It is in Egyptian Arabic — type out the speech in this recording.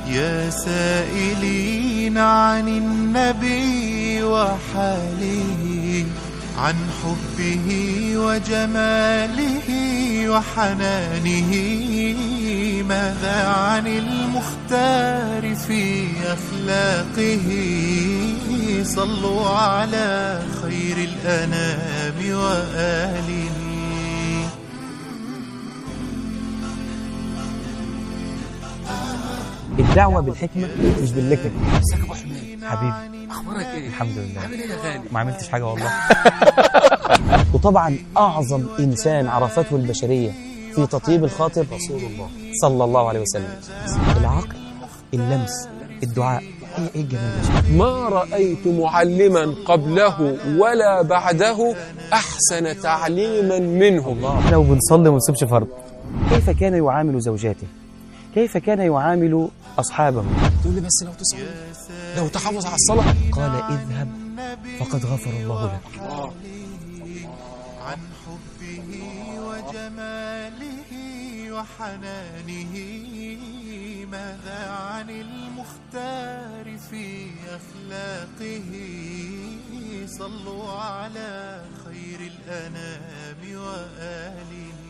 يا سائلين عن النبي وحاله عن حبه وجماله وحنانه ماذا عن المختار في أخلاقه صلوا على خير الأنام وآله الدعوة بالحكمة مش باللكك ازيك يا ابو حميد حبيبي اخبارك ايه الحمد لله عامل ايه يا غالي ما عملتش حاجة والله وطبعا أعظم إنسان عرفته البشرية في تطيب الخاطر رسول الله صلى الله عليه وسلم العقل اللمس الدعاء ايه ايه الجمال ده ما رأيت معلما قبله ولا بعده أحسن تعليما منه لو بنصلي وما نسيبش فرض كيف كان يعامل زوجاته كيف كان يعامل أصحابه تقول لي بس لو تصلي لو تحافظ على الصلاة قال اذهب فقد غفر الله لك عن حبه وجماله وحنانه ماذا عن المختار في أخلاقه صلوا على خير الأنام وآله